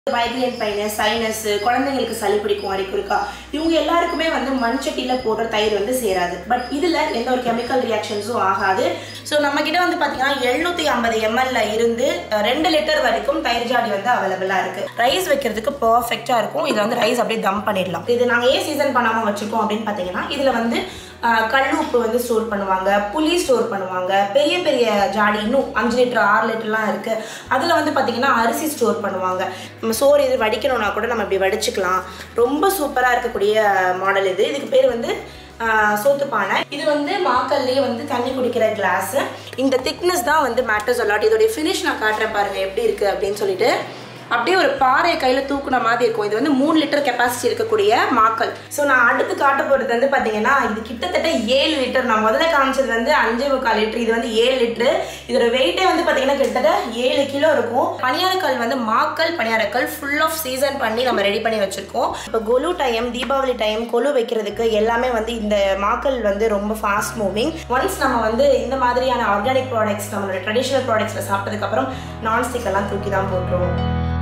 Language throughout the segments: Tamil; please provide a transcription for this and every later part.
மைக்ரேன் பெயின் சைனஸ் குழந்தைங்களுக்கு சளி பிடிக்கும் அரிக்குறுக்கா இவங்க எல்லாருக்குமே வந்து மண் சட்டியில போடுற தயிர் வந்து சேராது பட் இதுல எந்த ஒரு கெமிக்கல் ரியாக்ஷன்ஸும் ஆகாது ஸோ நம்ம கிட்ட வந்து பாத்தீங்கன்னா எழுநூத்தி ஐம்பது எம்எல்ல இருந்து அஹ், ரெண்டு லிட்டர் வரைக்கும் தயிர் ஜாடி வந்து அவைலபிளா இருக்கு ரைஸ் வைக்கிறதுக்கு பர்ஃபெக்டா இருக்கும் இது வந்து ரைஸ் அப்படியே தம் பண்ணிடலாம் இது நாங்க ஏன் சீசன் பண்ணாம வச்சிருக்கோம் அப்படின்னு பாத்தீங்கன்னா இதுல வந்து ஆஹ் கல் உப்பு வந்து ஸ்டோர் பண்ணுவாங்க புளி ஸ்டோர் பண்ணுவாங்க பெரிய பெரிய ஜாடி இன்னும் அஞ்சு லிட்டர் ஆறு லிட்டர்லாம் இருக்கு அதில் வந்து பார்த்தீங்கன்னா அரிசி ஸ்டோர் பண்ணுவாங்க நம்ம சோறு இது வடிக்கணும்னா கூட நம்ம இப்படி வடிச்சுக்கலாம் ரொம்ப சூப்பராக இருக்கக்கூடிய மாடல் இது இதுக்கு பேர் வந்து ஆஹ் சோத்து பானை இது வந்து மாக்கல்லே வந்து தண்ணி குடிக்கிற கிளாஸ் இந்த திக்னஸ் தான் வந்து மேட்டர்ஸ் அலாட் இதோடைய ஃபினிஷ் நான் காட்டுறேன் பாருங்க எப்படி இருக்கு அப்படின்னு சொல்லிட்டு அப்படியே ஒரு பாறை கையில் தூக்குன மாதிரி இருக்கும் இது வந்து மூணு லிட்டர் கெப்பாசிட்டி இருக்கக்கூடிய மாக்கல் ஸோ நான் அடுத்து காட்ட போகிறது வந்து பார்த்தீங்கன்னா இது கிட்டத்தட்ட ஏழு லிட்டர் நான் முதல்ல காமிச்சது வந்து அஞ்சே முக்கால் லிட்டர் இது வந்து ஏழு லிட்டரு இதோட வெயிட்டே வந்து பார்த்தீங்கன்னா கிட்டத்தட்ட ஏழு கிலோ இருக்கும் பணியாரக்கல் வந்து மாக்கல் பணியாரக்கல் ஃபுல் ஆஃப் சீசன் பண்ணி நம்ம ரெடி பண்ணி வச்சிருக்கோம் இப்போ கொலு டைம் தீபாவளி டைம் கொலு வைக்கிறதுக்கு எல்லாமே வந்து இந்த மாக்கல் வந்து ரொம்ப ஃபாஸ்ட் மூவிங் ஒன்ஸ் நம்ம வந்து இந்த மாதிரியான ஆர்கானிக் ப்ராடக்ட்ஸ் நம்மளோட ட்ரெடிஷ்னல் ப்ராடக்ட்ஸில் சாப்பிட்டதுக்கப்புறம் நான்ஸ்டிக் எல்லாம் தூக்கி தான் போட்டுருவோம்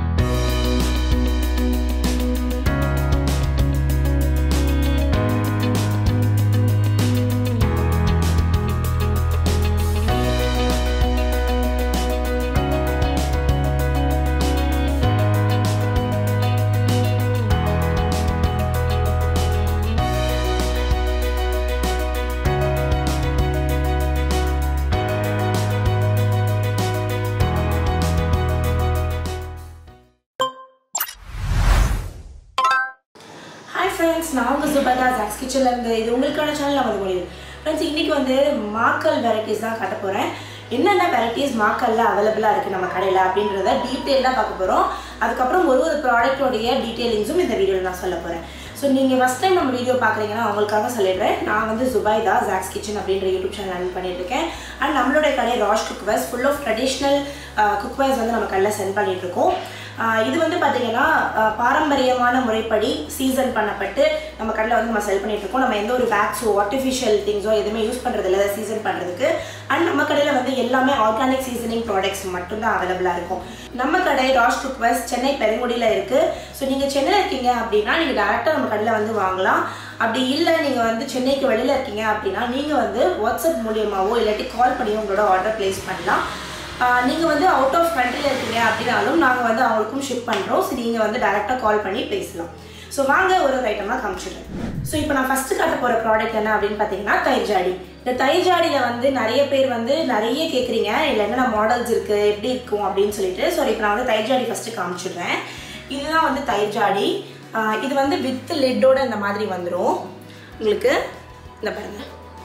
ஹாய் ஃப்ரெண்ட்ஸ் நான் உங்கள் சுபதா ஜாக்ஸ் கிச்சனில் இருந்து இது உங்களுக்கான சேனல் வந்து முடியுது ஃப்ரெண்ட்ஸ் இன்றைக்கி வந்து மாக்கல் வெரைட்டிஸ் தான் காட்ட போகிறேன் என்னென்ன வெரைட்டிஸ் மாக்கல்ல அவைலபிளாக இருக்குது நம்ம கடையில் அப்படின்றத டீட்டெயிலாக பார்க்க போகிறோம் அதுக்கப்புறம் ஒரு ஒரு ப்ராடக்டோடைய டீட்டெயிலிங்ஸும் இந்த வீடியோவில் நான் சொல்ல போகிறேன் ஸோ நீங்கள் ஃபஸ்ட் டைம் நம்ம வீடியோ பார்க்குறீங்கன்னா அவங்களுக்காக சொல்லிடுறேன் நான் வந்து ஜுபைதா ஜாக்ஸ் கிச்சன் அப்படின்ற யூடியூப் சேனல் ரன் பண்ணிட்டு இருக்கேன் அண்ட் நம்மளுடைய கடை Rash cookwares full of traditional cookwares வந்து நம்ம கடையில் சென்ட் பண்ணிட்டு இருக்கோம் ஆஹ் இது வந்து பார்த்தீங்கன்னா ஆஹ் பாரம்பரியமான முறைப்படி சீசன் பண்ணப்பட்டு நம்ம கடையில் வந்து நம்ம செல் பண்ணிட்டு இருக்கோம் நம்ம எந்த ஒரு வேக்ஸோ ஆர்டிஃபிஷியல் திங்ஸோ எதுவுமே யூஸ் பண்ணுறது இல்லை சீசன் பண்ணுறதுக்கு அண்ட் நம்ம கடையில் வந்து எல்லாமே ஆர்கானிக் சீசனிங் ப்ராடக்ட்ஸ் மட்டும்தான் அவைலபிளாக இருக்கும் நம்ம கடை ராஷ் குக் வெஸ்ட் சென்னை பெருங்குடியில் இருக்குது ஸோ நீங்கள் சென்னையில் இருக்கீங்க அப்படின்னா நீங்கள் டேரெக்டாக நம்ம கடையில் வந்து வாங்கலாம் அப்படி இல்லை நீங்கள் வந்து சென்னைக்கு வெளியில் இருக்கீங்க அப்படின்னா நீங்கள் வந்து வாட்ஸ்அப் மூலியமாவோ இல்லாட்டி கால் பண்ணி உங்களோட ஆர்டர் ப்ளேஸ் பண்ணலாம் நீங்கள் வந்து அவுட் ஆஃப் கண்ட்ரியில் இருக்கீங்க அப்படின்னாலும் நாங்கள் வந்து அவங்களுக்கும் ஷிப் பண்ணுறோம் ஸோ நீங்கள் வந்து டேரெக்டாக கால் பண்ணி பேசலாம் ஸோ வாங்க ஒரு ஒரு ஐட்டமாக காமிச்சிடுறேன் ஸோ இப்போ நான் ஃபஸ்ட்டு காட்ட போகிற ப்ராடக்ட் என்ன அப்படின்னு பார்த்தீங்கன்னா தயிர் ஜாடி இந்த தயிர் ஜாடியில் வந்து நிறைய பேர் வந்து நிறைய கேட்குறீங்க இல்லை என்னென்ன மாடல்ஸ் இருக்குது எப்படி இருக்கும் அப்படின்னு சொல்லிட்டு ஸோ இப்போ நான் வந்து தயிர் ஜாடி ஃபஸ்ட்டு காமிச்சிடுறேன் இதுதான் வந்து தயிர் ஜாடி ஆஹ் இது வந்து வித் லிட்டோட இந்த மாதிரி வந்துடும் உங்களுக்கு இந்த பாருங்க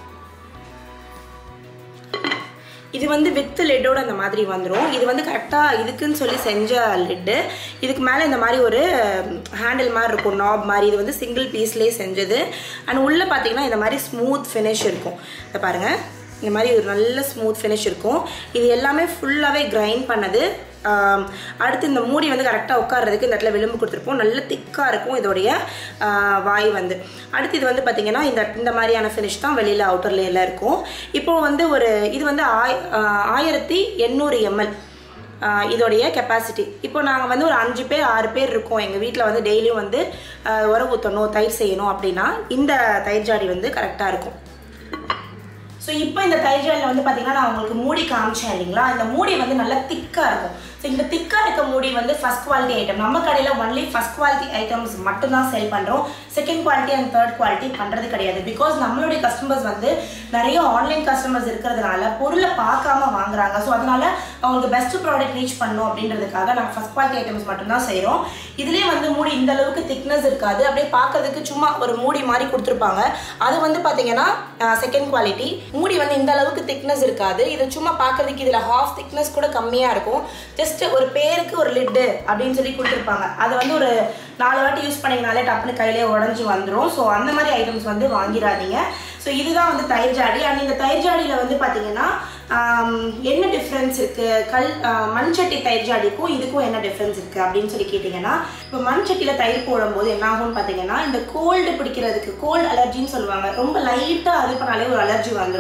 இது வந்து வித் லெட்டோட அந்த மாதிரி வந்துடும் இது வந்து கரெக்டாக இதுக்குன்னு சொல்லி செஞ்ச லெட்டு இதுக்கு மேலே இந்த மாதிரி ஒரு ஹேண்டில் மாதிரி இருக்கும் நாப் மாதிரி இது வந்து சிங்கிள் பீஸ்லேயே செஞ்சது அண்ட் உள்ளே பார்த்தீங்கன்னா இந்த மாதிரி ஸ்மூத் ஃபினிஷ் இருக்கும் இதை பாருங்கள் இந்த மாதிரி ஒரு நல்ல ஸ்மூத் ஃபினிஷ் இருக்கும் இது எல்லாமே ஃபுல்லாகவே கிரைண்ட் பண்ணது ஆம், அடுத்து இந்த மூடி வந்து கரெக்டாக உட்கார்றதுக்கு இந்த இடத்துல விளிம்பு கொடுத்துருப்போம் நல்ல திக்காக இருக்கும் இதோடைய ஆ, வாய் வந்து அடுத்து இது வந்து பார்த்திங்கன்னா இந்த இந்த மாதிரியான ஃபினிஷ் தான் வெளியில் அவுட்டர் லேயரில் இருக்கும் இப்போ வந்து ஒரு இது வந்து ஆய் ஆ, ஆயிரத்தி எண்ணூறு எம்எல் இதோடைய கெப்பாசிட்டி இப்போ நாங்கள் வந்து ஒரு அஞ்சு பேர் ஆறு பேர் இருக்கோம் எங்கள் வீட்டில் வந்து டெய்லியும் வந்து ஆ, உரம் ஊற்றணும் தயிர் செய்யணும் அப்படின்னா இந்த தயிர் ஜாடி வந்து கரெக்டாக இருக்கும் ஸோ இப்போ இந்த தயிர் ஜாடியில் வந்து பார்த்தீங்கன்னா நான் உங்களுக்கு மூடி காமிச்சேன் இல்லைங்களா இந்த மூடி வந்து நல்லா திக்காக இருக்கும் ஸோ இந்த திக்காக இருக்க மூடி வந்து ஃபஸ்ட் குவாலிட்டி ஐட்டம் நம்ம கடையில் ஒன்லி ஃபஸ்ட் குவாலிட்டி ஐட்டம்ஸ் மட்டும்தான் செல் பண்ணுறோம் second quality and third quality பண்ணுறது கிடையாது பிகாஸ் நம்மளுடைய கஸ்டமர்ஸ் வந்து நிறைய ஆன்லைன் கஸ்டமர்ஸ் இருக்கிறதுனால பொருளை பார்க்காம வாங்குறாங்க ஸோ அதனால அவங்களுக்கு பெஸ்ட் ப்ராடக்ட் ரீச் பண்ணணும் அப்படின்றதுக்காக நாங்கள் ஃபஸ்ட் குவாலிட்டி ஐட்டம்ஸ் மட்டும்தான் செய்கிறோம் இதுலேயே வந்து மூடி இந்த அளவுக்கு திக்னஸ் இருக்காது அப்படியே பார்க்கறதுக்கு சும்மா ஒரு மூடி மாதிரி கொடுத்துருப்பாங்க அது வந்து பார்த்தீங்கன்னா செகண்ட் குவாலிட்டி மூடி வந்து இந்த அளவுக்கு திக்னஸ் இருக்காது இது சும்மா பார்க்கறதுக்கு இதில் ஹாஃப் திக்னஸ் கூட கம்மியாக இருக்கும் ஜஸ்ட் ஒரு பேருக்கு ஒரு லிட்டு அப்படின்னு சொல்லி கொடுத்துருப்பாங்க அதை வந்து ஒரு நாலு வாட்டி யூஸ் பண்ணிங்கனாலே டப்புனு கையிலே உடஞ்சி வந்துடும் ஸோ அந்த மாதிரி ஐட்டம்ஸ் வந்து வாங்கிடாதீங்க ஸோ இதுதான் வந்து தயிர் ஜாடி அண்ட் இந்த தயிர் ஜாடியில் வந்து பார்த்தீங்கன்னா ஆம், என்ன டிஃப்ரென்ஸ் இருக்குது கல் ஆ, மண் சட்டி தயிர் ஜாடிக்கும் இதுக்கும் என்ன டிஃப்ரென்ஸ் இருக்குது அப்படின்னு சொல்லி கேட்டிங்கன்னா இப்போ மண் சட்டியில் தயிர் போடும்போது என்ன ஆகும்னு பார்த்தீங்கன்னா இந்த கோல்டு பிடிக்கிறதுக்கு கோல்டு அலர்ஜின்னு சொல்லுவாங்க ரொம்ப லைட்டாக அது பண்ணாலே ஒரு அலர்ஜி வந்துடும்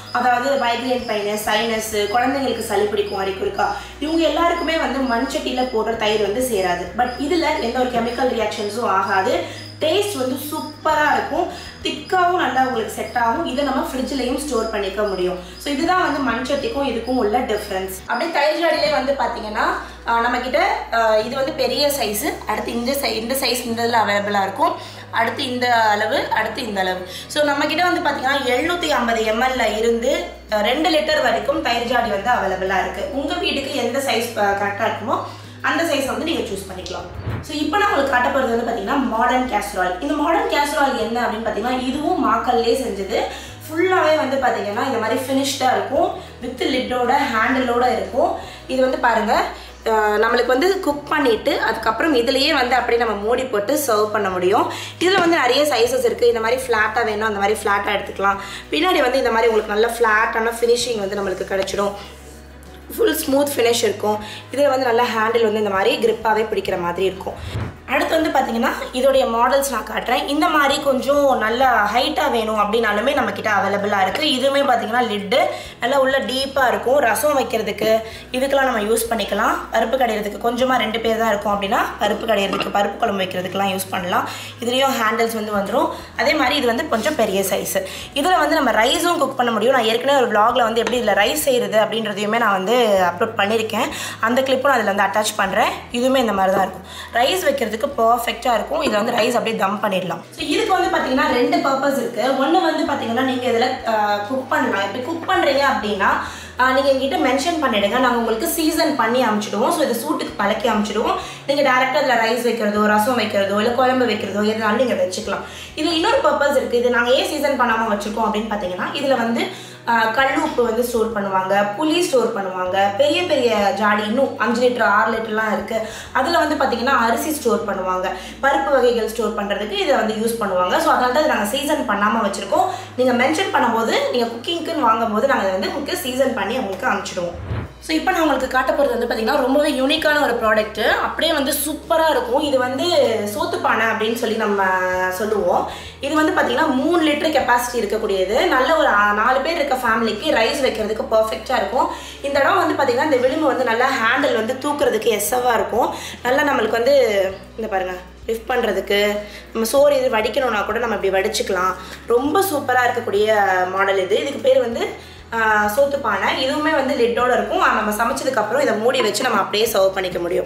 அதாவது மைக்ரேன் பெயின் சைனஸ் குழந்தைங்களுக்கு சளி பிடிக்கும் வரைக்கும் இருக்கா இவங்க எல்லாருக்குமே வந்து மண் சட்டியில் போடுற தயிர் வந்து சேராது பட் இதில் எந்த ஒரு கெமிக்கல் ரியாக்ஷன்ஸும் ஆகாது டேஸ்ட் வந்து சூப்பராக இருக்கும் திக்காகவும் நல்லா உங்களுக்கு செட் ஆகும் இதை நம்ம ஃப்ரிட்ஜ்லேயும் ஸ்டோர் பண்ணிக்க முடியும் ஸோ இதுதான் வந்து மண் சட்டிக்கும் இதுக்கும் உள்ள டிஃப்ரென்ஸ் அப்படியே தயிர் ஜாடியிலே வந்து பார்த்தீங்கன்னா ஆஹ் நம்ம கிட்ட ஆஹ் இது வந்து பெரிய சைஸு அடுத்து இந்த சை இந்த சைஸ் இந்த இதில் அவைலபிளாக இருக்கும் அடுத்து இந்த அளவு அடுத்து இந்த அளவு ஸோ நம்ம கிட்ட வந்து பார்த்தீங்கன்னா எழுநூற்றி ஐம்பது எம்எல்ல இருந்து ஆஹ் ரெண்டு லிட்டர் வரைக்கும் தயிர் ஜாடி வந்து அவைலபிளாக இருக்குது உங்கள் வீட்டுக்கு எந்த சைஸ் கரெக்டாக இருக்குமோ அந்த சைஸ் வந்து நீங்கள் சூஸ் பண்ணிக்கலாம் ஸோ இப்போ நான் உங்களுக்கு காட்ட போகிறது வந்து பார்த்தீங்கன்னா மாடர்ன் கேஸ்ட்ரால் இந்த மாடர்ன் கேஸ்ட்ரால் என்ன அப்படின்னு பார்த்தீங்கன்னா இதுவும் மாக்கல்லே செஞ்சது ஃபுல்லாகவே வந்து பார்த்தீங்கன்னா இந்த மாதிரி ஃபினிஷ்டாக இருக்கும் வித் லிட்டோட ஹேண்டிலோட இருக்கும் இது வந்து பாருங்கள் அஹ் நம்மளுக்கு வந்து குக் பண்ணிட்டு அதுக்கப்புறம் இதுலயே வந்து அப்படியே நம்ம மூடி போட்டு சர்வ் பண்ண முடியும் இதில் வந்து நிறைய சைஸஸ் இருக்குது இந்த மாதிரி ஃப்ளாட்டாக வேணும் அந்த மாதிரி ஃப்ளாட்டாக எடுத்துக்கலாம் பின்னாடி வந்து இந்த மாதிரி உங்களுக்கு நல்ல ஃப்ளாட்டான ஃபினிஷிங் வந்து நம்மளுக்கு கிடைச்சிடும் ஃபுல் ஸ்மூத் ஃபினிஷ் இருக்கும் இதில் வந்து நல்லா ஹேண்டில் வந்து இந்த மாதிரி grip-ஆவே பிடிக்கிற மாதிரி இருக்கும் அடுத்து வந்து பார்த்தீங்கன்னா இதோடைய மாடல்ஸ் நான் காட்டுறேன் இந்த மாதிரி கொஞ்சம் நல்ல ஹைட்டாக வேணும் அப்படின்னாலுமே நம்மக்கிட்ட அவைலபிளாக இருக்குது இதுவுமே பார்த்தீங்கன்னா லிட்டு நல்லா உள்ள டீப்பாக இருக்கும் ரசம் வைக்கிறதுக்கு இதுக்கெல்லாம் நம்ம யூஸ் பண்ணிக்கலாம் பருப்பு கடையிறதுக்கு கொஞ்சமாக ரெண்டு பேர் தான் இருக்கும் அப்படின்னா பருப்பு கடையிறதுக்கு பருப்பு குழம்பு வைக்கிறதுக்கெல்லாம் யூஸ் பண்ணலாம் இதுலேயும் ஹேண்டில்ஸ் வந்து வந்துடும் அதே மாதிரி இது வந்து கொஞ்சம் பெரிய சைஸு இதில் வந்து நம்ம ரைஸும் குக் பண்ண முடியும் நான் ஏற்கனவே ஒரு vlogல வந்து எப்படி இதில் ரைஸ் செய்கிறது அப்படின்றதையுமே நான் வந்து அப்லோட் பண்ணியிருக்கேன் அந்த கிளிப்பும் அதில் வந்து அட்டாச் பண்ணுறேன் இதுவுமே இந்த மாதிரி தான் இருக்கும் ரைஸ் வைக்கிறதுக்கு பர்ஃபெக்டாக இருக்கும் இதில் வந்து ரைஸ் அப்படியே தம் பண்ணிடலாம் ஸோ இதுக்கு வந்து பார்த்தீங்கன்னா ரெண்டு பர்பஸ் இருக்குது ஒன்று வந்து பார்த்தீங்கன்னா நீங்கள் இதில் குக் பண்ணலாம் எப்படி குக் பண்ணுறீங்க அப்படின்னா நீங்கள் எங்கிட்ட மென்ஷன் பண்ணிடுங்க நாங்கள் உங்களுக்கு சீசன் பண்ணி அமுச்சிடுவோம் ஸோ இது சூட்டுக்கு பழக்கி அமுச்சிடுவோம் நீங்கள் டேரெக்டாக அதில் ரைஸ் வைக்கிறதோ ரசம் வைக்கிறதோ இல்லை குழம்பு வைக்கிறதோ எதுனாலும் நீங்கள் வச்சுக்கலாம் இதில் இன்னொரு பர்பஸ் இருக்குது இது நாங்கள் ஏன் சீசன் பண்ணாமல் வச்சுருக்கோம் அப்படின்னு பார்த்தீங்கன்னா இதில் வந்து ஆஹ், கல் உப்பு வந்து ஸ்டோர் பண்ணுவாங்க புளி ஸ்டோர் பண்ணுவாங்க பெரிய பெரிய ஜாடி இன்னும் அஞ்சு லிட்டர் ஆறு லிட்டர்லாம் இருக்குது அதில் வந்து பார்த்தீங்கன்னா அரிசி ஸ்டோர் பண்ணுவாங்க பருப்பு வகைகள் ஸ்டோர் பண்ணுறதுக்கு இதை வந்து யூஸ் பண்ணுவாங்க ஸோ அதனால தான் நாங்கள் சீசன் பண்ணாமல் வச்சுருக்கோம் நீங்கள் மென்ஷன் பண்ணும்போது நீங்கள் குக்கிங்க்குன்னு வாங்கும்போது நாங்கள் வந்து உங்களுக்கு சீசன் பண்ணி உங்களுக்கு அனுப்பிச்சிடுவோம் ஸோ இப்போ நான் உங்களுக்கு காட்ட போகிறது வந்து பார்த்தீங்கன்னா ரொம்பவே யூனிக்கான ஒரு ப்ராடக்ட்டு அப்படியே வந்து சூப்பராக இருக்கும் இது வந்து சோத்துப்பானை அப்படின்னு சொல்லி நம்ம சொல்லுவோம் இது வந்து பார்த்தீங்கன்னா மூணு லிட்டர் கெப்பாசிட்டி இருக்கக்கூடியது நல்ல ஒரு ஆ- நாலு பேர் இருக்க ஃபேமிலிக்கு ரைஸ் வைக்கிறதுக்கு பர்ஃபெக்டாக இருக்கும் இந்த இடம் வந்து பார்த்தீங்கன்னா இந்த விளிம்பு வந்து நல்லா ஹேண்டில் வந்து தூக்குறதுக்கு எஸ்ஸவாக இருக்கும் நல்லா நம்மளுக்கு வந்து இந்த பாருங்க லிஃப்ட் பண்ணுறதுக்கு நம்ம சோறு இது வடிக்கணும்னா கூட நம்ம இப்படி வடிச்சுக்கலாம் ரொம்ப சூப்பராக இருக்கக்கூடிய மாடல் இது இதுக்கு பேர் வந்து ஆஹ், சோத்துப்பானை இதுவுமே வந்து லிட்டோட இருக்கும் ஆஹ், நம்ம சமைச்சதுக்கப்புறம் இதை மூடி வச்சு நம்ம அப்படியே சர்வ் பண்ணிக்க முடியும்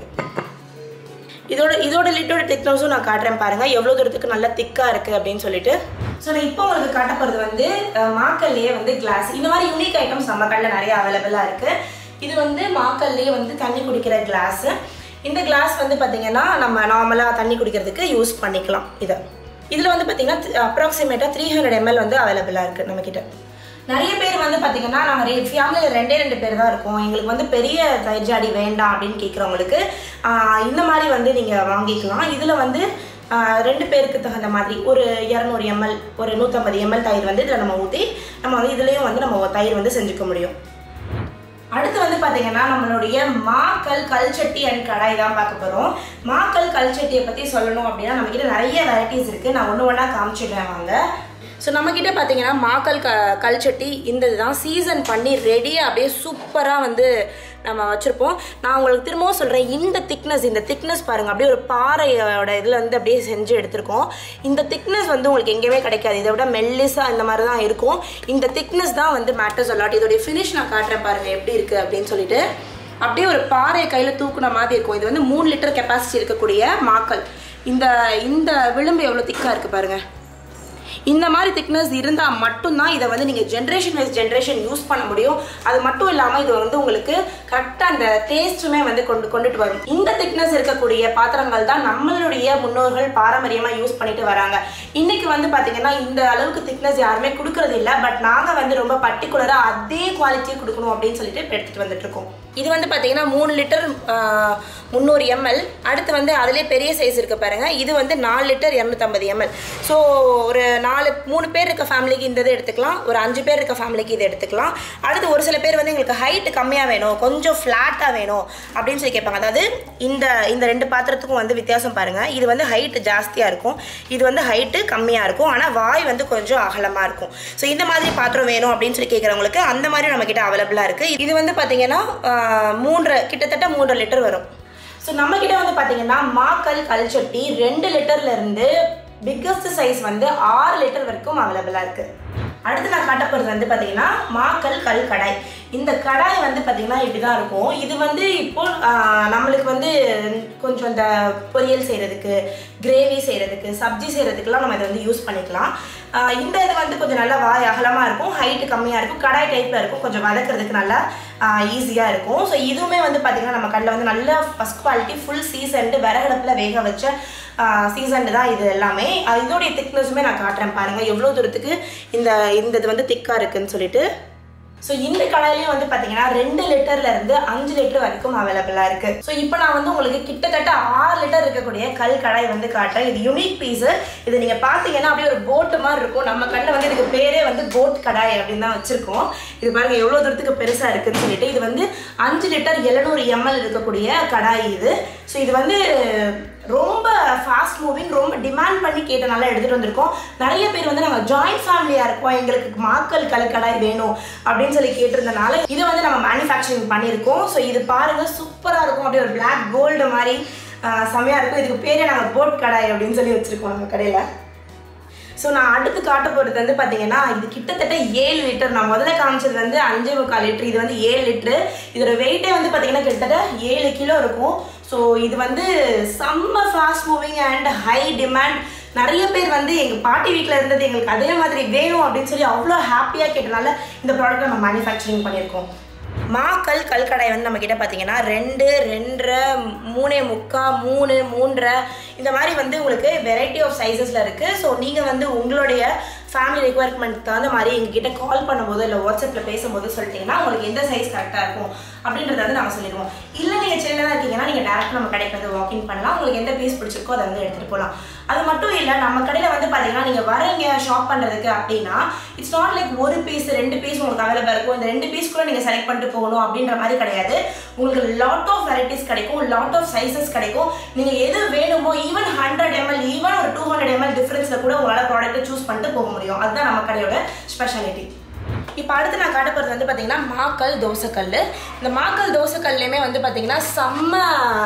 இதோட இதோட லிட்டோட திக்னஸும் நான் காட்டுறேன் பாருங்க எவ்வளோ தூரத்துக்கு நல்லா திக்காக இருக்குது அப்படின்னு சொல்லிட்டு ஸோ நான் இப்போ உங்களுக்கு காட்ட போகிறது வந்து அஹ், மாக்கல்லையே வந்து கிளாஸ் இந்த மாதிரி யூனிக் ஐட்டம்ஸ் நம்ம கடையில் நிறைய அவைலபிளாக இருக்குது இது வந்து மாக்கல்லையே வந்து தண்ணி குடிக்கிற கிளாஸு இந்த கிளாஸ் வந்து பார்த்தீங்கன்னா நம்ம நார்மலாக தண்ணி குடிக்கிறதுக்கு யூஸ் பண்ணிக்கலாம் இதை இதில் வந்து பார்த்தீங்கன்னா அப்ராக்சிமேட்டாக த்ரீ ஹண்ட்ரட் எம்எல் வந்து அவைலபிளாக இருக்குது நம்மக்கிட்ட நிறைய பேர் வந்து பார்த்தீங்கன்னா நாங்கள் ஃபேமிலியில் ரெண்டே ரெண்டு பேர் தான் இருக்கோம் எங்களுக்கு வந்து பெரிய தயிர் ஜாடி வேண்டாம் அப்படின்னு கேட்குறவங்களுக்கு இந்த மாதிரி வந்து நீங்கள் வாங்கிக்கலாம் இதில் வந்து ஆஹ், ரெண்டு பேருக்கு தகுந்த மாதிரி ஒரு இரநூறு எம்எல் ஒரு நூற்றம்பது எம்எல் தயிர் வந்து இதில் நம்ம ஊற்றி நம்ம வந்து இதுலேயும் வந்து நம்ம தயிர் வந்து செஞ்சுக்க முடியும் அடுத்து வந்து பார்த்தீங்கன்னா நம்மளுடைய மாக்கல் கல்சட்டி அண்ட் கடாய் தான் பார்க்க போகிறோம் மாக்கல் கல்சட்டியை பற்றி சொல்லணும் அப்படின்னா நம்மக்கிட்ட நிறைய வெரைட்டிஸ் இருக்குது நான் ஒன்று ஒன்றா காமிச்சிடுறேன் வாங்க ஸோ நம்மக்கிட்ட பார்த்தீங்கன்னா மாக்கல் க கல்சட்டி இந்த இதுதான் சீசன் பண்ணி ரெடியாக அப்படியே சூப்பராக வந்து நம்ம வச்சுருப்போம் நான் உங்களுக்கு திரும்பவும் சொல்கிறேன் இந்த திக்னஸ் இந்த திக்னஸ் பாருங்கள் அப்படியே ஒரு பாறையோட இதில் வந்து அப்படியே செஞ்சு எடுத்திருக்கோம் இந்த திக்னஸ் வந்து உங்களுக்கு எங்கேயுமே கிடைக்காது இதை விட மெல்லிஸாக இந்த மாதிரி தான் இருக்கும் இந்த திக்னஸ் தான் வந்து மேட்டர்ஸ் அலாட் இதோடைய ஃபினிஷ் நான் காட்டுறேன் பாருங்கள் எப்படி இருக்குது அப்படின்னு சொல்லிட்டு அப்படியே ஒரு பாறை கையில் தூக்குன மாதிரி இருக்கும் இது வந்து மூணு லிட்டர் கெப்பாசிட்டி இருக்கக்கூடிய மாக்கல் இந்த இந்த விளிம்பு எவ்வளோ திக்காக இருக்குது பாருங்கள் இந்த மாதிரி திக்னஸ் இருந்தால் மட்டும்தான் இதை வந்து நீங்கள் ஜென்ரேஷன் வைஸ் ஜென்ரேஷன் யூஸ் பண்ண முடியும் அது மட்டும் இல்லாமல் இது வந்து உங்களுக்கு கரெக்டாக அந்த டேஸ்ட்டுமே வந்து கொண்டு கொண்டுட்டு வரும் இந்த திக்னஸ் இருக்கக்கூடிய பாத்திரங்கள் தான் நம்மளுடைய முன்னோர்கள் பாரம்பரியமாக யூஸ் பண்ணிட்டு வராங்க இன்னைக்கு வந்து பார்த்தீங்கன்னா இந்த அளவுக்கு திக்னஸ் யாருமே கொடுக்கறது இல்லை பட் நாங்கள் வந்து ரொம்ப பர்டிகுலராக அதே குவாலிட்டியை கொடுக்கணும் அப்படின்னு சொல்லிட்டு இப்போ எடுத்துகிட்டு வந்துட்டு இருக்கோம் இது வந்து பார்த்தீங்கன்னா மூணு லிட்டர் முந்நூறு எம்எல் அடுத்து வந்து அதிலே பெரிய சைஸ் இருக்கு பாருங்க இது வந்து நாலு லிட்டர் இரநூத்தம்பது எம்எல் ஸோ ஒரு நாலு மூணு பேர் இருக்க ஃபேமிலிக்கு இந்த இது எடுத்துக்கலாம் ஒரு அஞ்சு பேர் இருக்க ஃபேமிலிக்கு இது எடுத்துக்கலாம் அடுத்து ஒரு சில பேர் வந்து எங்களுக்கு ஹைட் கம்மியாக வேணும் கொஞ்சம் ஃப்ளாட்டாக வேணும் அப்படின்னு சொல்லி கேட்பாங்க அதாவது இந்த இந்த ரெண்டு பாத்திரத்துக்கும் வந்து வித்தியாசம் பாருங்க இது வந்து ஹைட் ஜாஸ்தியாக இருக்கும் இது வந்து ஹைட்டு கம்மியாக இருக்கும் ஆனால் வாய் வந்து கொஞ்சம் அகலமாக இருக்கும் ஸோ இந்த மாதிரி பாத்திரம் வேணும் அப்படின்னு சொல்லி கேட்குறவங்களுக்கு அந்த மாதிரி நம்ம கிட்ட அவைலபிளாக இருக்குது இது வந்து பார்த்தீங்கன்னா ஆஹ், மூன்றரை கிட்டத்தட்ட மூன்றரை லிட்டர் வரும் ஸோ நம்ம கிட்ட வந்து பார்த்தீங்கன்னா மாக்கல் கல்சட்டி ரெண்டு லிட்டர்ல இருந்து பிக்கஸ்ட் சைஸ் வந்து ஆறு லிட்டர் வரைக்கும் அவைலபிளாக இருக்கு அடுத்து நான் காட்ட போகிறது வந்து பார்த்தீங்கன்னா மாக்கல் கல் கடாய் இந்த கடாய் வந்து பார்த்தீங்கன்னா இப்படி தான் இருக்கும் இது வந்து இப்போ ஆஹ், நம்மளுக்கு வந்து கொஞ்சம் இந்த பொரியல் செய்கிறதுக்கு கிரேவி செய்கிறதுக்கு சப்ஜி செய்கிறதுக்குலாம் நம்ம இதை வந்து யூஸ் பண்ணிக்கலாம் ஆஹ், இந்த இது வந்து கொஞ்சம் நல்லா வாய் அகலமாக இருக்கும் ஹைட்டு கம்மியாக இருக்கும் கடாய் டைப்பில் இருக்கும் கொஞ்சம் வதக்கிறதுக்கு நல்லா ஈஸியாக இருக்கும் ஸோ இதுவுமே வந்து பார்த்திங்கன்னா நம்ம கடையில் வந்து நல்ல ஃபஸ்ட் குவாலிட்டி ஃபுல் சீசன்டு விறகடுப்பில் வேக வச்ச சீசன்டு தான் இது எல்லாமே அது இதோடைய திக்னஸுமே நான் காட்டுறேன் பாருங்கள் எவ்வளோ தூரத்துக்கு இந்த இந்த இது வந்து திக்காக இருக்குன்னு சொல்லிட்டு ஸோ இந்த கடாயிலையும் வந்து பார்த்தீங்கன்னா ரெண்டு லிட்டர்ல இருந்து அஞ்சு லிட்டர் வரைக்கும் அவைலபிளாக இருக்கு ஸோ இப்போ நான் வந்து உங்களுக்கு கிட்டத்தட்ட ஆறு லிட்டர் இருக்கக்கூடிய கல் கடாய் வந்து காட்டுறேன் இது யூனிக் பீஸ் இது நீங்கள் பார்த்தீங்கன்னா அப்படியே ஒரு போட்டு மாதிரி இருக்கும் நம்ம கண்ணில் வந்து இதுக்கு பேரே வந்து போட் கடாய் அப்படின்னு தான் வச்சிருக்கோம் இது பாருங்க எவ்வளோ தூரத்துக்கு பெருசாக இருக்குன்னு சொல்லிட்டு இது வந்து அஞ்சு லிட்டர் எழுநூறு எம்எல் இருக்கக்கூடிய கடாய் இது ஸோ இது வந்து ரொம்ப ஃபாஸ்ட் மூவிங் ரொம்ப டிமாண்ட் பண்ணி கேட்டனால எடுத்துகிட்டு வந்திருக்கோம் நிறைய பேர் வந்து நாங்கள் ஜாயிண்ட் ஃபேமிலியாக இருக்கோம் எங்களுக்கு மாக்கல் கலக்கடாய் வேணும் அப்படின்னு சொல்லி கேட்டிருந்தனால இதை வந்து நம்ம மேனுஃபேக்சரிங் பண்ணியிருக்கோம் ஸோ இது பாருங்கள் சூப்பராக இருக்கும் அப்படியே ஒரு பிளாக் கோல்டு மாதிரி ஆஹ், செமையா இருக்கும் இதுக்கு பேரே நாங்கள் போட் கடாய் அப்படின்னு சொல்லி வச்சுருக்கோம் நம்ம கடையில் ஸோ நான் அடுத்து காட்ட போகிறது வந்து பார்த்தீங்கன்னா இது கிட்டத்தட்ட ஏழு லிட்டர் நான் முதல்ல காமிச்சது வந்து அஞ்சே முக்கால் லிட்டர் இது வந்து ஏழு லிட்டரு இதோட வெயிட்டே வந்து பார்த்தீங்கன்னா கிட்டத்தட்ட ஏழு கிலோ இருக்கும் ஸோ இது வந்து செம்ம fast moving and high demand நிறைய பேர் வந்து எங்கள் பாட்டி வீட்டில் இருந்தது எங்களுக்கு அதே மாதிரி வேணும் அப்படின்னு சொல்லி அவ்வளோ ஹாப்பியாக கேட்டனால இந்த ப்ராடக்ட் நம்ம மேனுஃபேக்சரிங் பண்ணியிருக்கோம் மாக்கல் கல்கடாய் வந்து நம்ம கிட்ட பார்த்தீங்கன்னா ரெண்டு ரெண்டரை மூணே முக்கா மூணு மூன்றரை இந்த மாதிரி வந்து உங்களுக்கு வெரைட்டி ஆஃப் சைஸஸில் இருக்குது ஸோ நீங்கள் வந்து உங்களுடைய ஃபேமிலி ரெக்குவயர்மெண்ட் தகுந்த மாதிரி எங்ககிட்ட கால் பண்ணும்போது இல்லை வாட்ஸ்அப்பில் பேசும்போது சொல்லிட்டீங்கன்னா உங்களுக்கு எந்த சைஸ் கரெக்டாக இருக்கும் அப்படின்றத வந்து நாங்கள் சொல்லிடுவோம் இல்லை நீங்கள் சென்னையில் இருக்கீங்கன்னா நீங்கள் டேரெக்டாக நம்ம கடைக்கு வந்து வாக்கிங் பண்ணலாம் உங்களுக்கு எந்த பீஸ் பிடிச்சிருக்கோ அதை வந்து எடுத்துகிட்டு போகலாம் அது மட்டும் இல்லை நம்ம கடையில் வந்து பார்த்தீங்கன்னா நீங்கள் வரீங்க ஷாப் பண்ணுறதுக்கு அப்படின்னா இட்ஸ் நாட் லைக் ஒரு பீஸ் ரெண்டு பீஸ் உங்களுக்கு அவைலபிள் இருக்கும் இந்த ரெண்டு பீஸ் கூட நீங்கள் செலக்ட் பண்ணிட்டு போகணும் அப்படின்ற மாதிரி கிடையாது உங்களுக்கு லாட் ஆஃப் வெரைட்டிஸ் கிடைக்கும் லாட் ஆஃப் சைஸஸ் கிடைக்கும் நீங்கள் எது வேணுமோ ஈவன் ஹண்ட்ரட் எம்எல் ஈவன் ஒரு டூ ஹண்ட்ரட் எம்எல் டிஃப்ரென்ஸில் கூட உங்களால் ப்ராடக்ட்டை சூஸ் பண்ணிட்டு போக முடியும் அதுதான் நம்ம கடையோட ஸ்பெஷாலிட்டி இப்போ அடுத்து நான் காட்ட போகிறது வந்து பார்த்தீங்கன்னா மாக்கல் தோசைக்கல் இந்த மாக்கல் தோசைக்கல்லையுமே வந்து பார்த்தீங்கன்னா செம்ம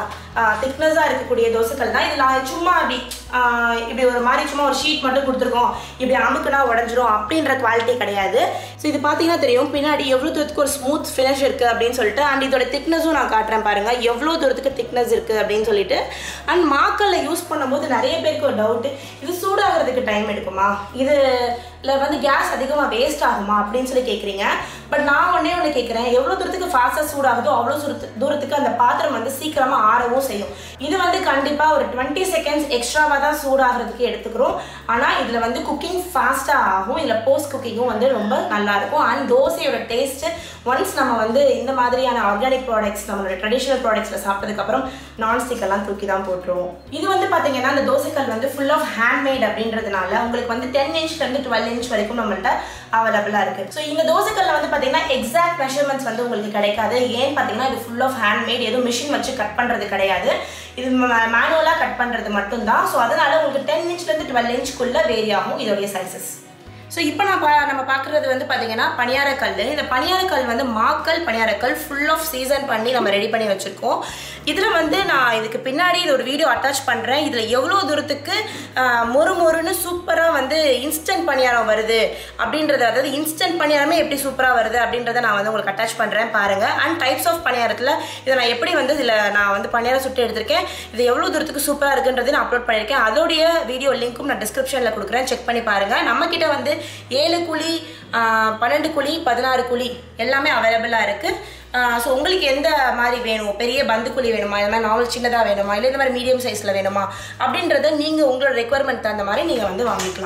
திக்னஸாக இருக்கக்கூடிய தோசைக்கல் தான் இது நான் சும்மா அப்படி ஆஹ் இப்படி ஒரு மாதிரி சும்மா ஒரு ஷீட் மட்டும் கொடுத்துருக்கோம் இப்படி அமுக்குனா உடஞ்சிரும் அப்படின்ற குவாலிட்டி கிடையாது ஸோ இது பார்த்தீங்கன்னா தெரியும் பின்னாடி எவ்வளோ தூரத்துக்கு ஒரு ஸ்மூத் ஃபினிஷ் இருக்குது அப்படின்னு சொல்லிட்டு அண்ட் இதோட திக்னஸும் நான் காட்டுறேன் பாருங்கள் எவ்வளோ தூரத்துக்கு திக்னஸ் இருக்குது அப்படின்னு சொல்லிட்டு அண்ட் மாக்கல்ல யூஸ் பண்ணும்போது நிறைய பேருக்கு ஒரு டவுட்டு இது சூடாகிறதுக்கு டைம் எடுக்குமா இது இல்லை வந்து கேஸ் அதிகமாக வேஸ்ட் ஆகுமா அப்படின்னு சொல்லி கேட்குறீங்க பட் நான் ஒன்றே ஒன்று கேட்குறேன் எவ்வளோ தூரத்துக்கு ஃபாஸ்ட்டாக சூடாகுதோ அவ்வளோ தூரத்து தூரத்துக்கு அந்த பாத்திரம் வந்து சீக்கிரமாக ஆறவும் செய்யும் இது வந்து கண்டிப்பாக ஒரு டுவெண்ட்டி செகண்ட்ஸ் எக்ஸ்ட்ராவாக தான் சூடாகிறதுக்கு எடுத்துக்கிறோம் ஆனால் இதில் வந்து குக்கிங் ஃபாஸ்ட்டாக ஆகும் இதில் போஸ்ட் குக்கிங்கும் வந்து ரொம்ப நல்லா இருக்கும் அண்ட் தோசையோட டேஸ்ட்டு ஒன்ஸ் நம்ம வந்து இந்த மாதிரியான ஆர்கானிக் ப்ராடக்ட்ஸ் நம்மளோட ட்ரெடிஷ்னல் ப்ராடக்ட்ஸில் சாப்பிட்டதுக்கப்புறம் நான்ஸ்டிக் எல்லாம் தூக்கி தான் போட்டுருவோம் இது வந்து பார்த்தீங்கன்னா அந்த தோசைக்கல் வந்து ஃபுல் ஆஃப் ஹேண்ட்மேட் அப்படின்றதுனால உங்களுக்கு வந்து டென் இன்ச்லேருந்து டுவெல் இன்ச் வரைக்கும் நம்மள்ட்ட அவைலபிளாக இருக்குது ஸோ இந்த தோசைக்கல்ல வந்து பார்த்தீங்கன்னா எக்ஸாக்ட் மெஷர்மெண்ட்ஸ் வந்து உங்களுக்கு கிடைக்காது ஏன்னு பார்த்தீங்கன்னா இது ஃபுல் ஆஃப் ஹேண்ட்மேட் எதுவும் மிஷின் வச்சு கட் பண்ணுறது கிடையாது இது மேனுவலாக கட் பண்ணுறது மட்டும்தான் ஸோ அதனால உங்களுக்கு டென் இன்ச்லேருந்து டுவெல் இன்ச்சுக்குள்ளே வேரி ஆகும் இதோடைய சைஸஸ் ஸோ இப்போ நான் பா நம்ம பார்க்குறது வந்து பார்த்தீங்கன்னா பணியாரக்கல் இந்த பணியாரக்கல் வந்து மாக்கல் பணியாரக்கல் ஃபுல் ஆஃப் சீசன் பண்ணி நம்ம ரெடி பண்ணி வச்சுருக்கோம் இதில் வந்து நான் இதுக்கு பின்னாடி இது ஒரு வீடியோ அட்டாச் பண்ணுறேன் இதில் எவ்வளோ தூரத்துக்கு ஆஹ், மொறு மொறுன்னு சூப்பராக வந்து இன்ஸ்டன்ட் பணியாரம் வருது அப்படின்றது அதாவது இன்ஸ்டன்ட் பணியாரமே எப்படி சூப்பராக வருது அப்படின்றத நான் வந்து உங்களுக்கு அட்டாச் பண்ணுறேன் பாருங்கள் அண்ட் டைப்ஸ் ஆஃப் பணியாரத்தில் இதை நான் எப்படி வந்து இதில் நான் வந்து பணியாரம் சுட்டு எடுத்திருக்கேன் இது எவ்வளோ தூரத்துக்கு சூப்பராக இருக்குன்றது நான் அப்லோட் பண்ணியிருக்கேன் அதோடைய வீடியோ லிங்க்கும் நான் டிஸ்கிரிப்ஷனில் கொடுக்குறேன் செக் பண்ணி பாருங்கள் நம்மக்கிட்ட வந்து ஏழு குழி ஆஹ், பன்னெண்டு குழி பதினாறு குழி எல்லாமே அவைலபிளாக இருக்குது ஸோ உங்களுக்கு எந்த மாதிரி வேணும் பெரிய பந்து குழி வேணுமா இந்த மாதிரி நாவல் சின்னதாக வேணுமா இல்லை இந்த மாதிரி மீடியம் சைஸில் வேணுமா அப்படின்றத நீங்கள் உங்களோட ரெக்குவயர்மெண்ட் தகுந்த மாதிரி நீங்கள் வந்து வாங்கிக்கலாம்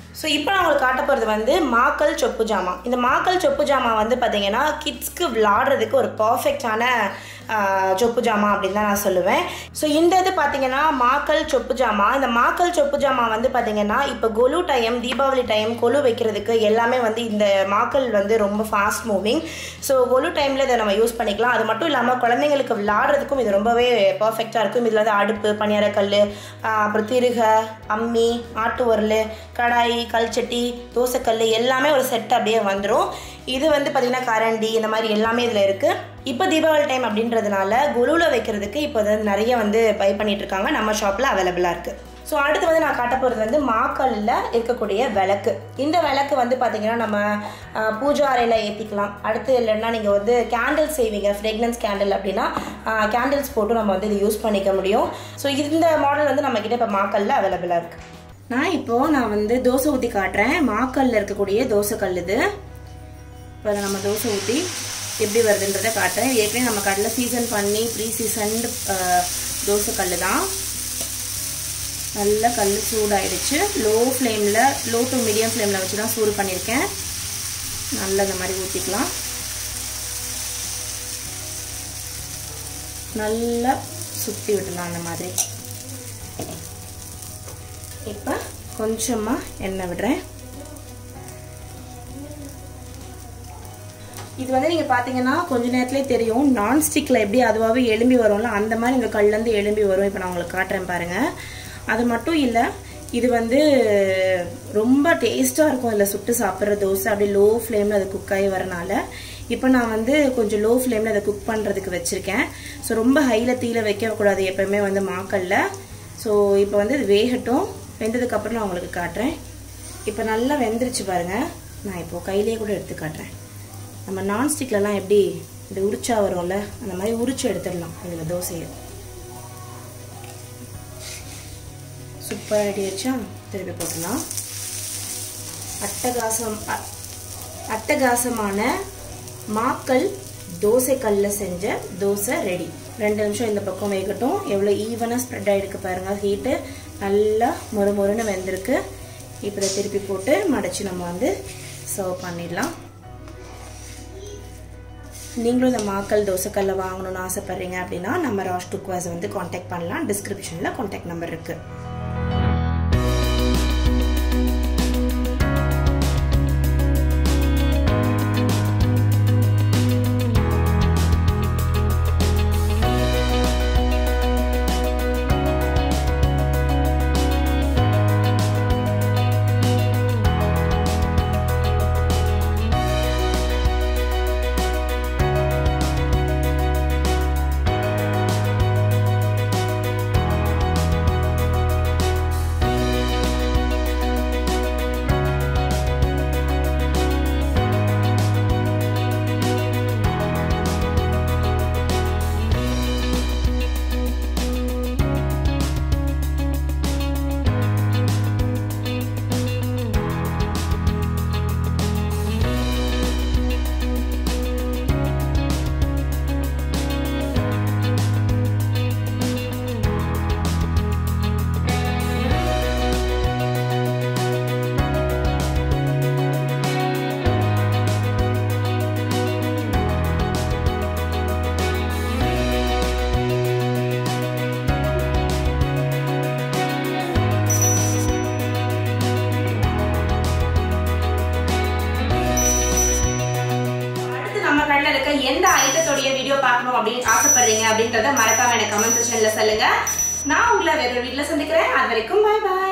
ஸோ இப்போ நான் உங்களுக்கு காட்ட போகிறது வந்து மாக்கல் சொப்பு ஜாமா இந்த மாக்கல் சொப்பு ஜாமா வந்து பார்த்தீங்கன்னா கிட்ஸ்க்கு விளாடுறதுக்கு ஒரு பர்ஃபெக்டான சொப்பு ஜாமா அப்படின்னு தான் நான் சொல்லுவேன் ஸோ இந்த இது பார்த்தீங்கன்னா மாக்கல் சொப்பு ஜாமா இந்த மாக்கல் சொப்பு ஜாமா வந்து பார்த்தீங்கன்னா இப்போ கொலு டைம் தீபாவளி டைம் கொலு வைக்கிறதுக்கு எல்லாமே வந்து இந்த மாக்கல் வந்து ரொம்ப ஃபாஸ்ட் மூவிங் ஸோ கொலு டைமில் இதை நம்ம யூஸ் பண்ணிக்கலாம் அது மட்டும் இல்லாமல் குழந்தைங்களுக்கு விளாடுறதுக்கும் இது ரொம்பவே பர்ஃபெக்டாக இருக்கும் இதில் வந்து அடுப்பு பணியாரக்கல் அப்புறம் திருக அம்மி ஆட்டு உரல் கடாய் கல்சட்டி தோசைக்கல் எல்லாமே ஒரு செட் அப்படியே வந்துடும் இது வந்து பார்த்திங்கன்னா கரண்டி இந்த மாதிரி எல்லாமே இதில் இருக்குது இப்போ தீபாவளி டைம் அப்படின்றதுனால குலுவில் வைக்கிறதுக்கு இப்போ வந்து நிறைய வந்து பை பண்ணிட்டு இருக்காங்க நம்ம ஷாப்பில் அவைலபிளாக இருக்குது ஸோ அடுத்து வந்து நான் காட்ட போகிறது வந்து மாக்கல்லில் இருக்கக்கூடிய விளக்கு இந்த விளக்கு வந்து பார்த்திங்கன்னா நம்ம அஹ், பூஜா அறையில் ஏற்றிக்கலாம் அடுத்து இல்லைன்னா நீங்கள் வந்து கேண்டில் செய்வீங்க ஃப்ரெக்னன்ஸ் கேண்டில் அப்படின்னா கேண்டில்ஸ் போட்டு நம்ம வந்து இது யூஸ் பண்ணிக்க முடியும் ஸோ இந்த மாடல் வந்து நம்மக்கிட்ட இப்போ மாக்கல்ல அவைலபிளாக இருக்குது நான் இப்போது நான் வந்து தோசை ஊற்றி காட்டுறேன் மாக்கல்ல இருக்கக்கூடிய தோசை கல் இது இப்போ அதை நம்ம தோசை ஊற்றி எப்படி வருதுன்றதை காட்டுறேன் இது ஏற்கனவே நம்ம கடலை சீசன் பண்ணி ப்ரீ சீசன்டு தோசை கல் தான் நல்ல கல் சூடாயிடுச்சு லோ ஃப்ளேமில் லோ டு மீடியம் ஃப்ளேமில் வச்சு தான் சூடு பண்ணியிருக்கேன் நல்லா இந்த மாதிரி ஊற்றிக்கலாம் நல்லா சுற்றி விடலாம் அந்த மாதிரி இப்போ கொஞ்சமாக எண்ணெய் விடுறேன் இது வந்து நீங்கள் பார்த்தீங்கன்னா கொஞ்ச நேரத்துலேயே தெரியும் நான்ஸ்டிக்கில் எப்படி அதுவாகவே எலும்பி வரும்ல அந்த மாதிரி இந்த கல்லேருந்து எலும்பி வரும் இப்போ நான் உங்களுக்கு காட்டுறேன் பாருங்கள் அது மட்டும் இல்லை இது வந்து ரொம்ப டேஸ்ட்டாக இருக்கும் இதில் சுட்டு சாப்பிட்ற தோசை அப்படியே லோ ஃப்ளேமில் அது குக் ஆகி வரனால இப்போ நான் வந்து கொஞ்சம் லோ ஃப்ளேமில் அதை குக் பண்ணுறதுக்கு வச்சுருக்கேன் ஸோ ரொம்ப ஹையில் தீயில வைக்கக்கூடாது எப்போயுமே வந்து மாக்கல்ல ஸோ இப்போ வந்து இது வேகட்டும் வெந்ததுக்கப்புறம் நான் உங்களுக்கு காட்டுறேன் இப்போ நல்லா வெந்துருச்சு பாருங்கள் நான் இப்போது கையிலேயே கூட எடுத்து காட்டுறேன் நம்ம நான்ஸ்டிக்லலாம் எப்படி இந்த உரிச்சா வரும்ல அந்த மாதிரி உரிச்சு எடுத்துடலாம் இதில் தோசையை சூப்பர் ரெடி வச்சா திருப்பி போட்டுடலாம் அட்டகாசம் அ- அட்டகாசமான மாக்கல் தோசை கல்ல செஞ்ச தோசை ரெடி ரெண்டு நிமிஷம் இந்த பக்கம் வேகட்டும் எவ்வளோ ஈவனாக ஸ்ப்ரெட் ஆகிருக்கு பாருங்கள் ஹீட்டு நல்லா மொறு மொறுன்னு வெந்திருக்கு இப்போ இதை திருப்பி போட்டு மடச்சி நம்ம வந்து சர்வ் பண்ணிடலாம் நீங்களும் இந்த மாக்கல் தோசைக்கல்ல வாங்கணும்னு ஆசைப்படுறீங்க அப்படின்னா நம்ம ராஷ் குக்வாஸை வந்து காண்டாக்ட் பண்ணலாம் டிஸ்கிரிப்ஷனில் காண்டாக்ட் நம்பர் இருக்குது அடுத்து நம்ம கடையில் இருக்க எந்த ஐட்டத்தோடைய வீடியோ பார்க்கணும் அப்படின்னு ஆசைப்படுறீங்க அப்படின்றத மறக்காம எனக்கு கமெண்ட் செக்ஷன்ல சொல்லுங்க நான் உங்களை வேற வீட்டில் சந்திக்கிறேன் அது வரைக்கும் பாய் பாய்